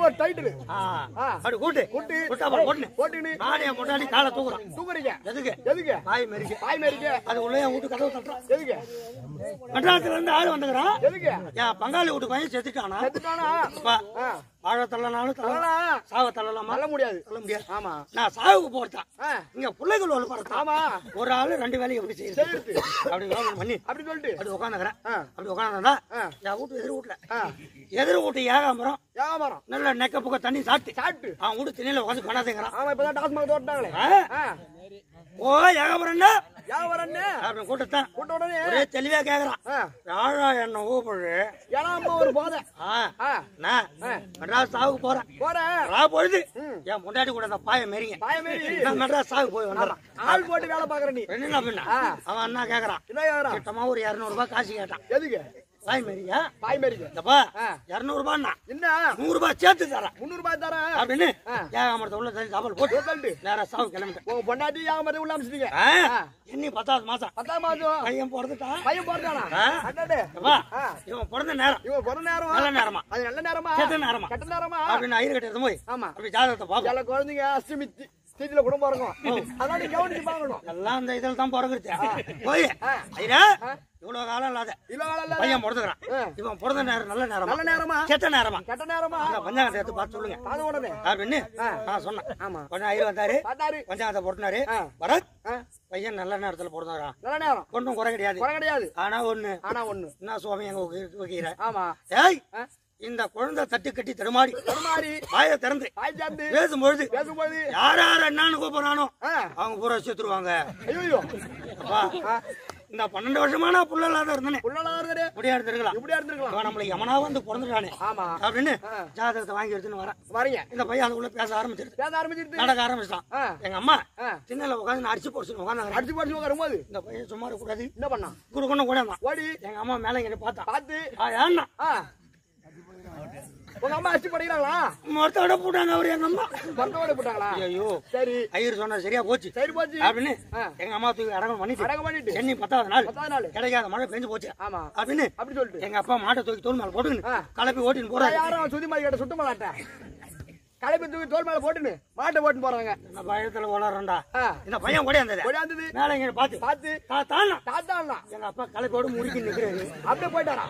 ஒரு டைட்டில் ஆ, ஆ. அப்படி கூட்டு கூட்டு. கூட்டா அப்புறம் போட்டுனு போட்டுன்னு நானே என் முன்னாடி காலை தூக்குறான் தூக்குறீங்க எதுக்கு எதுக்கு பாய் மெரிக்க பாய் மேரிக்க அது உள்ள என் வீட்டு கதவு தட்டுறான் எதுக்கு மெட்ராஸ்ல இருந்து ஆள் வந்துக்கிறான் எதுக்கு என் பங்காளி வீட்டு பையன் செத்துட்டானா செத்துட்டானா அப்பா, ஆ. வாழ தள்ளனாலும் தள்ளலாம் அதெல்லாம் சாவ தள்ளலாமா தள்ள முடியாது தள்ள முடியாது ஆமா நான் சாவுக்கு போறேன் ஆ. இங்க பிள்ளைகள் ஒரு படத்தான் ஆமா ஒரு ஆளு ரெண்டு வேலையும் எப்படி செய்யுது செய்யுது. அப்படி யோசனை பண்ணி அப்படி சொல்லிட்டு அப்படி உட்காந்துக்கிறேன் ஆ. அப்படி உட்காந்துருந்தா ஆ. என் வீட்டு எதிர் வீட்டுல ஆ. எதிர் வீட்டு ஏகாம்பரம் வியாபாரம் நல்ல நெக்க புக்க தண்ணி சாப்பிட்டு சாப்பிட்டு அவன் வீட்டு திணையில உட்காந்து பண்ணாதேங்கிறான் ஆமா இப்பதான் டாஸ்மாக் தோட்டாங்களே ஆ. ஓ ஏகாம்பரம்னா வியாபாரம் என்ன அப்படின்னு கூட்டத்தான் கூட்ட உடனே ஒரே தெளிவா கேக்குறான் ஆ. யாழா என்ன ஊப்படு ஏன்னா அம்மா ஒரு போதை ஆ ஆ. நான் மெட்ராஸ் சாவுக்கு போறேன் போறேன் ரா பொழுது என் முன்னாடி கூட அந்த பாய மெரிங்க பாய மாரி நான் மெட்ராஸ் சாவுக்கு போய் வந்துடுறேன் ஆள் போட்டு வேலை பாக்குற நீ என்ன பின்ன ஆ. அவன் என்ன கேக்குறான் என்ன கேக்குறான் கிட்டமா ஒரு இருநூறு ரூபாய் காசு கேட்டான் எதுக்கு பாய் மெரியா பாய் மாரிக்கு இந்தப்பா ஆ. இருநூறு ரூபாய்னா என்ன நூறு ரூபாய் சேர்த்து தரேன் முந்நூறு ரூபாய் தரேன் அப்படின்னு ஆ. ஏகாமரத்தை உள்ள தள்ளி சாப்பாடு போட்டு தள்ளிட்டு நேரா சாவு கிளம்பிட்டேன் உங்க பொண்டாட்டி வியாபாரம் உள்ள அமைச்சிட்டீங்க ஆ. இன்னி பத்தாவது மாசம் பத்தாம் மாதம் பையன் பிறந்துட்டான் பையன் பிறந்தானா ஆ. அடடே. அப்பா, ஆ. இவன் பிறந்த நேரம் இவன் பிறந்த நேரம் நல்ல நேரமா அது நல்ல நேரமா கெட்ட நேரமா கெட்ட நேரமா அப்படின்னு ஐயர் கட்டி எடுத்து போய் ஆமா அப்படி ஜாதகத்தை பார்ப்போம் சில குழந்தைங்க அஷ்டமி தி- திதியில குடும்பம் இருக்கும் அதனால நீ கவனிச்சு பார்க்கணும் எல்லாம் அந்த இதில் தான் பிறகுறது போய் ஆ. ஐயா இவ்வளவு காலம் இல்லாத இல்ல வேலை இல்ல பையன் பிறந்துக்கிறான் ஆ. இவன் பிறந்த நேரம் நல்ல நேரமா நல்ல நேரமா கெட்ட நேரமா கெட்ட நேரமா அந்த பஞ்சாங்கத்தை எடுத்து பார்த்து சொல்லுங்க அது உடனே அப்படின்னு நான் சொன்னேன் ஆமா கொஞ்சம் ஐயர் வந்தாரு பார்த்தாரு பஞ்சாங்கத்தை போட்டுனாரு ஆ. பரத் ஆ. பையன் நல்ல நேரத்துல பிறந்தாரான் நல்ல நேரம் ஒன்றும் குறை கிடையாது குறை கிடையாது ஆனா ஒண்ணு ஆனா ஒண்ணு என்ன சுவாமி எங்க வைக்கிற ஆமா ஏய் ஆ. இந்த குழந்தை தட்டு கட்டி தடுமாறி தடுமாறி வாயை திறந்து தாய் சார்ந்து பேசும்பொழுது பேசும்போது யார் யார் என்னன்னு கூப்பிடுறானோ ஆ, அவங்க பூரா செத்துருவாங்க ஐயோ அப்பா இந்த பன்னெண்டு வருஷமா நான் புள்ள இல்லாத இருந்தேனே உள்ளடா இருந்தே முடியா இருந்திருக்கலாம் இப்படியா இருந்திருக்கலாம் இவன் நம்மளை எவனா வந்து பிறந்துட்டானே ஆமா அப்படின்னு ஆ. ஜாதகத்தை வாங்கி எடுத்துன்னு வரேன் வரீங்க இந்த பையன் அதுக்குள்ள பேச ஆரம்பிச்சிருது பேச ஆரம்பிச்சிருது நடக்க ஆரம்பிச்சிட்டான் ஆ. எங்க அம்மா ஆ. சின்னல உட்காந்து நான் அடிச்சு போச்சு உட்காந்து அடிச்சு படிச்சு வரும்போது இந்த பையன் சும்மா கூடாது என்ன பண்ணா குடு கொண்டு கூட ஓடி எங்க அம்மா மேல இங்க பார்த்தா பார்த்து ஆ, ஏன்னா ஆ உங்க அம்மா அடிச்சு படிக்கிறாங்களா மொத்தோட போட்டாங்க அவரு எங்க அம்மா பத்தோட போட்டாங்களா ஐயோ சரி ஐயர் சொன்னா சரியா போச்சு சரி போச்சு அப்படின்னு ஆ. எங்க அம்மா தூக்கி அடக்கம் பண்ணிட்டு அடக்கம் பண்ணிட்டு சென்னி பத்தாவது நாள் பத்தாவது நாள் கிடைக்காத மழை பெஞ்சு போச்சு ஆமா அப்படின்னு அப்படி சொல்லிட்டு எங்க அப்பா மாட்டை தூக்கி தோல் மேல போட்டுக்கின்னு ஆ. கலப்பி ஓட்டின்னு போறாரு யாரும் சுத்தி மாதிரி கேட்ட சுத்த மாட்டாட்ட களைப்பு தூக்கி தோல் மேல போட்டுன்னு மாட்டை போட்டுன்னு போறாங்க என்ன பயத்துல வளரண்டா ஆ. இந்த பையன் ஓடியாந்தது ஓடியாந்தது மேல இங்க பார்த்து பார்த்து தாத்தான்னா தாத்தா எங்க அப்பா கலப்போடு முறுக்கி நிக்கிறாரு அப்படியே போயிட்டாரா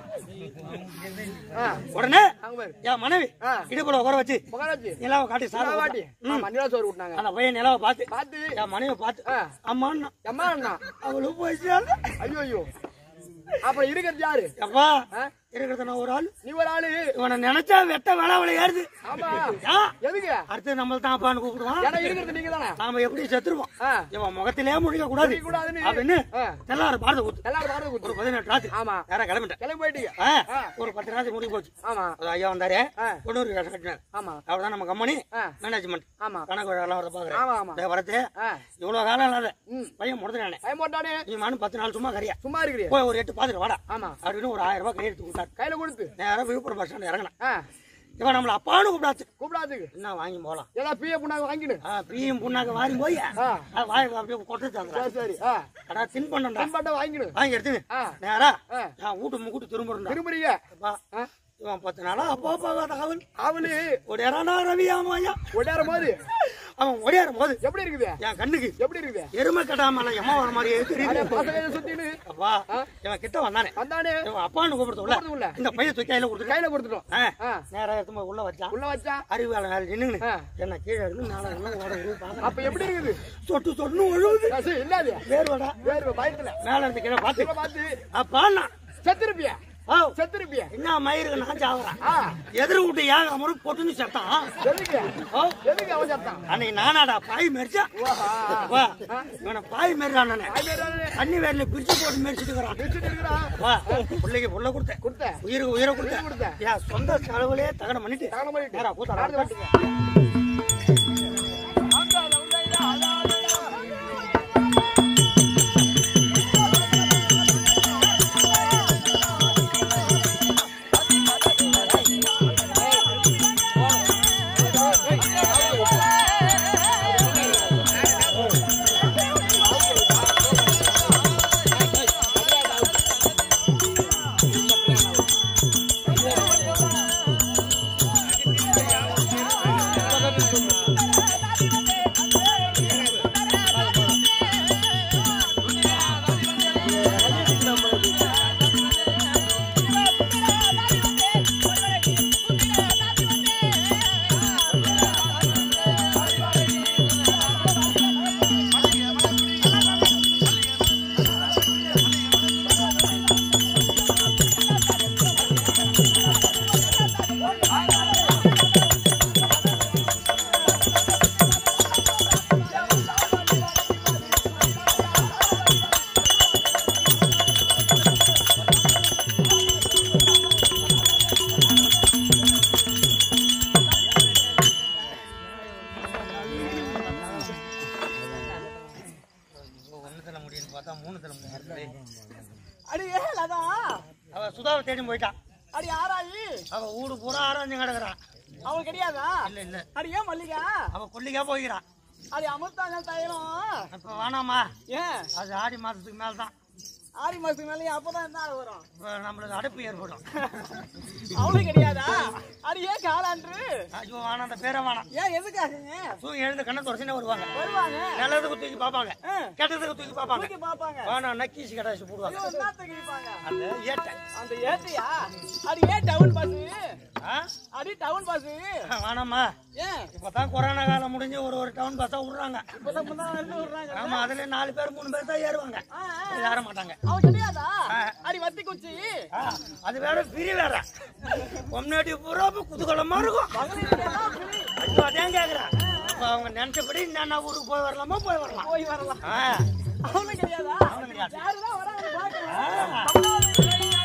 ஆ, உடனே அங்க பாரு என் மனைவி ஆ. இடுப்புல உட்கார வச்சு முகராஜி நிலாவை காட்டி சாதம் வாட்டி கொடுத்தா. ம். மஞ்சள் சோறு விட்டாங்க அந்த பையன் நிலாவை பார்த்து பார்த்து என் மனைவி பார்த்து ஆ. அம்மான்னா எம்மா அண்ணா அவளும் போயிடுச்சு ஐயோ ஐயோ அப்புறம் இருக்கிறது யாரு அப்பா ஆ? இருக்கிறது நான் ஒரு ஆள் நீ ஒரு ஆளு இவனை நினைச்சா வெட்ட வேலை அவளை ஏறுது ஆமா ஆ, எதுக்கு அடுத்து நம்மள தான் அப்பான்னு கூப்பிடுவான் ஏன்னா இருக்கிறது நீங்க தானே நாம எப்படி செத்துருவோம் ஆ, இவன் முகத்திலே முழிக்க கூடாது கூடாதுன்னு அப்படின்னு ஆ, எல்லாரும் பார்த்து கொடுத்து எல்லாரும் பாரத ஒரு குத்து பதினெட்டு ராத்திரி ஆமா யாரா கிளம்பிட்டேன் கிளம்பி போயிட்டீங்க ஆ, ஆ. ஒரு பத்து ராத்திரி முடிவு போச்சு ஆமா அது ஐயா வந்தாரு ஆ. தொண்ணூறு வேஷம் கட்டினார் ஆமா அவர்தான் நம்ம கம்பெனி ஆ. மேனேஜ்மெண்ட் ஆமா கணக்கு எல்லாம் வரத பாக்குறேன் ஆமா ஆமா இதோ வரது ஆ, இவ்வளவு காலம் இல்லாத ம். பையன் முடிஞ்சானே பயம் போட்டானே நீ மானும் பத்து நாள் சும்மா கறியா சும்மா இருக்கிறிய போய் ஒரு எட்டு பாத்துட்டு வாடா ஆமா அப்படின்னு ஒரு ஆயிரம் ரூபாய் கையெழுத்து கொடுத்தாரு கையில கொடுத்து நேரம் விழுப்புரம் பஸ் ஸ்டாண்ட் இறங்கினேன் ஆ, இவன் நம்மள அப்பான்னு கூப்பிடாச்சு கூப்பிடாதுக்கு என்ன வாங்கி போலாம் ஏதா பிஏ புண்ணாங்க வாங்கிடு ஆ, பீயும் புண்ணாக்க வாரி போய் ஆ. வாய் அப்படியே கொட்டு தந்துடா சரி சரி ஆ அடா தின் பண்ணா பண்பாட்டை வாங்கிடு வாங்கி எடுத்து ஆ. நேரா ஆ. நான் வீட்டு முக்கூட்டு திரும்புறா திரும்புறீங்க ஆ, இவன் பத்து நாளா அப்பா பார்க்காத அவன் அவனு ஒடியாரானா ரவி ஆமாயா ஒடையாற போது அவன் ஒடியாரும் போது எப்படி இருக்குது என் கண்ணுக்கு எப்படி இருக்குது எருமை கட்டாமல எம்மா வர மாதிரியே அடே, தெரியுது பசங்க சுத்தின்னு அப்பா இவன் கிட்ட வந்தானே வந்தானே இவன் அப்பான்னு கூப்பிடுறது கூப்பிடுறது உள்ள. இந்த பையன் தூக்கி கையில கொடுத்துட்டு கையில கொடுத்துட்டோம் ஆ, நேரா எடுத்து போய் உள்ள வச்சான் உள்ள வச்சா அறிவாள நாள் நின்னு ஆ. என்ன கீழே இருந்து நாலு நாள் ஓட பாக்க அப்ப எப்படி இருக்குது சொட்டு சொட்டுன்னு ஒழுகுது ஆ, சரி, இல்லாது வேர்வடா வேறு பயத்துல மேல இருந்து கீழே பார்த்து இவன் பார்த்து அப்பான்னா செத்துருப்பிய ஓ செத்துருப்பிய என்ன மயிருக்கு நான் சாகுறேன் ஆ எதிர் விட்டு ஏக முறை பொட்டுன்னு செத்தான் எதுக்கு ஓ எதுக்கு அவன் செத்தான் அன்னைக்கு நானாடா பாய் மெரிச்சா ஓஹா வா இவனை பாய் மெரிறான் நானே ஆயிரம் தண்ணி வேர்ல பிரிச்சு போட்டு மெரிச்சுட்டுக்கிறான் வச்சுட்டு இருக்கிறான் வா பிள்ளைக்கு புள்ள கொடுத்தேன் கொடுத்த உயிருக்கு உயிரை கொடுத்த. கொடுத்தேன் என் சொந்த செலவுலயே தகனம் பண்ணிட்டு தகனம் பண்ணிட்டு. நேரா கூத்தாடா ஆடுது வந்துங்க. பார்த்தா மூணு தலைமுறை இருக்குது அடி ஏ லதா அவ சுதாவை தேடி போயிட்டா அடி ஆராயி அவ ஊடு பூரா ஆராய்ஞ்சு கிடக்குறான் அவன் கிடையாதா இல்ல இல்ல அடி ஏன் மல்லிகா அவ கொல்லிக்கா போய்கிறான் அடி அமிர்தாங்க தைலம் இப்ப வேணாமா ஏன் அது ஆடி மாசத்துக்கு மேல்தான் ஆடி மாசத்துக்கு மேலே அப்பதான் என்ன ஆக வரும் இப்ப நம்மளுக்கு அடுப்பு ஏற்படும் அவளும் கிடையாதா அடி ஏன் காலான்று ஐயோ வேணாம் அந்த பேரை வேணாம் ஏன் எதுக்காகங்க தூங்கி எழுந்து கண்ணை தொடச்சுனே வருவாங்க வருவாங்க நல்லதுக்கு தூக்கி பார்ப்பாங்க ஆ, கெட்டதுக்கு தூக்கி பார்ப்பாங்க தூக்கி பாப்பாங்க வேணாம் நக்கீசி கடாசி போடுவாங்க ஐயோ என்னத்துக்கு இடிப்பாங்க அந்த ஏட்டை அந்த ஏத்தியா அடி ஏன் டவுன் பஸ் ஆ? அடி டவுன் பஸ் வேணாமா ஏன் இப்பதான் கொரோனா காலம் முடிஞ்சு ஒரு ஒரு டவுன் பஸ்ஸா விடுறாங்க இப்பதான் முன்னாடி இருந்து விடுறாங்க ஆமா அதுல நாலு பேர் மூணு பேர் தான் ஏறுவாங்க ஆ, ஆ. ஏற மாட்டாங்க அவன் கிடையாதா அடி வத்தி குச்சி ஆ, அது வேற பிரி வேற பொம்னாட்டி பூரா இப்ப குதூகலமா இருக்கும் மகளிர் பிரி ஐயோ அதான் கேக்குறேன் இப்ப அவங்க நினைச்சபடி நான் ஊருக்கு போய் வரலாமா போய் வரலாம் போய் வரலாம் ஆ, அவனும் கிடையாதா அவனும் கிடையாது. யாருதான் வராங்க ஆ. பார்க்கலாம்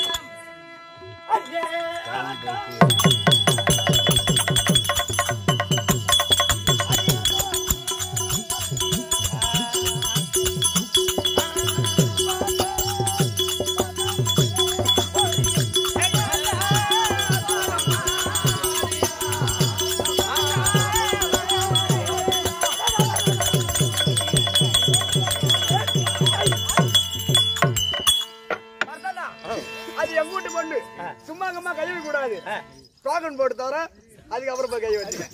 மறந்தானா? அது எங்க வீட்டு பொண்ணு சும்மா அங்கம்மா கழுவி கூடாது ஆ. டோக்கன் போட்டு தவிர அதுக்கப்புறம் போய் கை வச்சு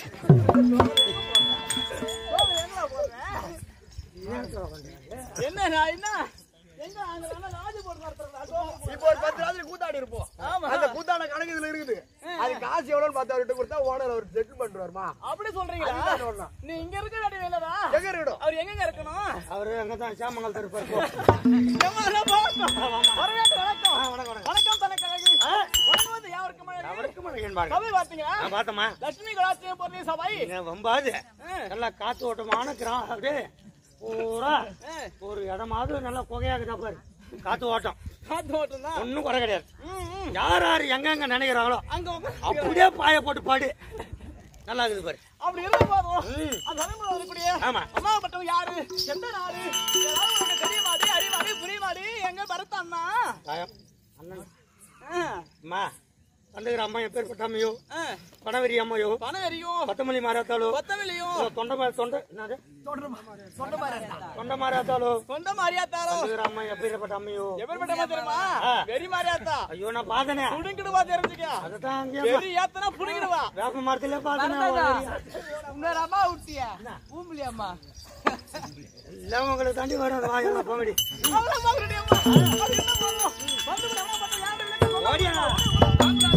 என்ன நான் என்ன எங்க அங்க நல்லா லாஜ் போட்டு நடத்துறதா இப்போ ஒரு பத்து ராத்திரி கூத்தாடி இருப்போம் அந்த கூத்தாட கணக்கு இதுல இருக்குது அது காசு எவ்வளவுன்னு பத்து அவர்கிட்ட கொடுத்தா ஓனர் அவர் செட்டில் பண்ணுவாருமா அப்படி சொல்றீங்களா அதுதான் சொல்லணும். நீ இங்க இருக்க வேண்டிய வேலைதா எங்க இருக்கணும் அவர் எங்க இருக்கணும் அவரு அங்கதான் சாமங்கலத்தில் இருப்பார் போ. எவ்வளவு போகட்டும். வரவேற்று வணக்கம் ஆ, வணக்கம் வணக்கம் வணக்கம் தனக்கழகு ஆ, வணக்கம் வந்து யாருக்கு மழை அவருக்கு மழையன் பாருங்க சபை பார்த்தீங்களா நான் பார்த்தமா லட்சுமி கலாச்சாரம் பொருள் சபை வம்பாது நல்லா காத்து ஓட்டமான கிராமம் அப்படியே பூரா ஆ. ஒரு இடமாவது நல்லா புகையாகுதா பாரு காத்து ஓட்டம் காத்து ஓட்டம் தான் ஒண்ணும் குறை கிடையாது ம், ம். யார் யார் எங்கெங்க நினைக்கிறாங்களோ அங்க உட்கார்ந்து அப்படியே பாய போட்டு பாடு நல்லா இருக்குது பாரு அப்படி இருந்த போதும் ம். அந்த தலைமுறை வரக்கூடிய ஆமா அம்மாவப்பட்டவங்க யாரு எந்த நாடு ஏதாவது உனக்கு தெரியுமாடி அறிவாடி புரியுமாடி எங்க பரத்தான்னா தாயம் அண்ணன் அம்மா தந்துக்கிற அம்மா எப்பேற்பட்ட அம்மையோ ஆ, பணவெறி அம்மையோ பணம் எரியும் பத்தமல்லி மாறாத்தாலோ கொத்தமல்லியும் தொண்டை மா- தொண்டை என்னது சொந்த மாதிரி தொண்டை மாறாத்தாலோ சொந்த மாதிரியாத்தாரோ தந்துக்கிற அம்மா எப்பேற்பட்ட அம்மையோ எப்படிப்பட்ட தெரியுமா ஆ. வெறி மாதிரியாத்தா ஐயோ நான் பார்த்தனே புடுங்கிடுவா தெரிஞ்சுக்க அதுதான் அங்கேயே வெறி ஏத்தனா புடுங்கிடுவா வேப்ப மரத்திலே பார்த்தனே இன்னொரு அம்மா விட்டியா ஊம்பலி அம்மா எல்லாம் உங்களை தாண்டி வரும் வாயெல்லாம் போங்கடி அவ்வளவு பாக்குறடி அம்மா அது என்ன பண்ணும் வந்து விடு, அம்மா மட்டும் யார்கிட்ட விளக்க சொல்ல? ஓடியா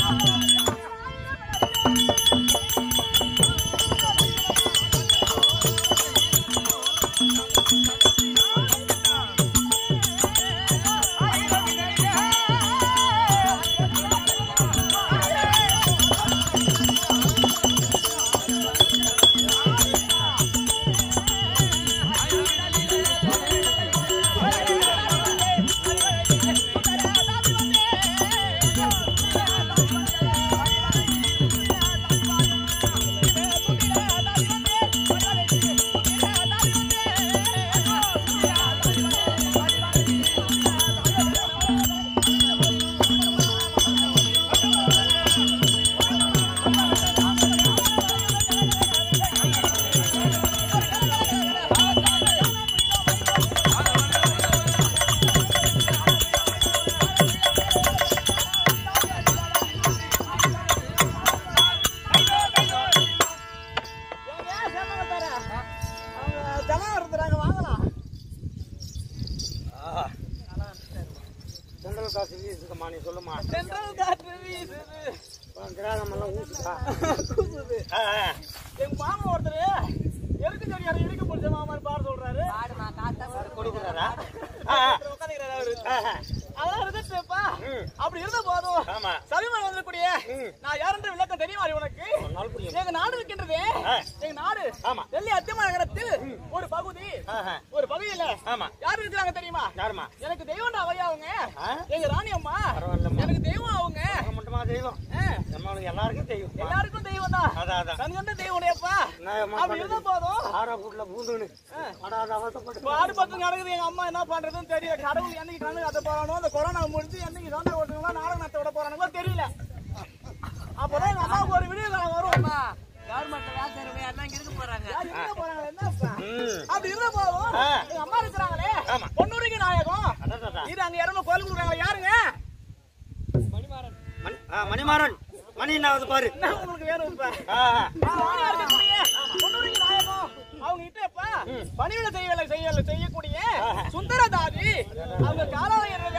ஏங்க, சேமங்க தர. அவங்க ஜனம் இருக்கிறாங்க, வாங்கலாம். செங்கல் காசு வீசுக்கம்மா நீ சொல்லுமா தென்றல் காற்று வீசுது. கிராகம் எல்லாம் ஊசுதா கூசுது. ஆ, ஆ. எங்க மாமா ஒருத்தரு எருக்கு சொடியார இடிக்க பிடிச்ச மாமான்னு பாட சொல்றாரு கொடுக்குறாரா ஆ, ஆ. உட்காந்துக்கிறாரு அவரு ஆ, ஆ. அதெல்லாம் இருந்துச்சுப்பா ம். அப்படி இருந்த போதும் ஆமா சபிமன் வந்தக்கூடிய ம். நான் யாருன்ற விளக்கம் தெரியுமா உனக்கு ஒரு நாள் புரியும் எங்க நாடு இருக்கின்றது ஆ. எங்க நாடு ஆமா டெல்லி அத்தியமா நகரத்தில் ஒரு பகுதி ஆ, ஆ. ஒரு பகுதியில ஆமா யார் இருக்கிறாங்க தெரியுமா யாருமா எனக்கு தெய்வம்டா அவையா அவங்க ஆ? எங்க ராணி அம்மா பரவாயில்லம்மா எனக்கு தெய்வம் அவங்க அவங்க மட்டும் மட்டுமா தெய்வம் ஆ, நம்மளுக்கு எல்லாருக்கும் தெய்வம் எல்லாருக்கும் தெய்வம் தான் அதான் அதான் கண் கண்ட தெய்வம் உடையப்பா நான் அம்மா அப்படி இருந்த போதும் ஆறா கூட்டுல பூந்துன்னு அடாத அவசப்பட்டு பாடு பத்து நடக்குது எங்க அம்மா என்ன பண்றதுன்னு தெரியல கடவுள் என்னைக்கு கண்ணு கத்த போறானோ அந்த கொரோனா முடிஞ்சு என்னைக்கு சண்டை ஓட்டுங்களோ நாடகம் நடத்த விட போறானுங்களோ தெரியல அப்பதான் எங்க அம்மாவுக்கு ஒரு விடிய காலம் வரும் கவர்மெண்ட் வேலை செய்யறவங்க எல்லாம் இங்க இருக்க போறாங்க யார் இருக்க போறாங்க என்னப்பா? ம் அப்படி இருந்த போதும் ஆ. எங்க அம்மா இருக்கிறாங்களே ஆமா. பொன்னூருக்கு நாயகம் அதான் அதான் இது அங்க இறந்து கோயில் கொடுக்குறாங்க யாருங்க மணி ஆ, மணிமாறன் மணி என்ன ஆகுது பாரு என்ன உங்களுக்கு வேணும் இப்ப ஆ, ஆ. ஆ, இருக்கக்கூடிய பொன்னூருக்கு நாயகம் அவங்க கிட்ட இப்ப பணிவிட செய்யல செய்யல செய்யக்கூடிய சுந்தரதாதி அவங்க காலாலய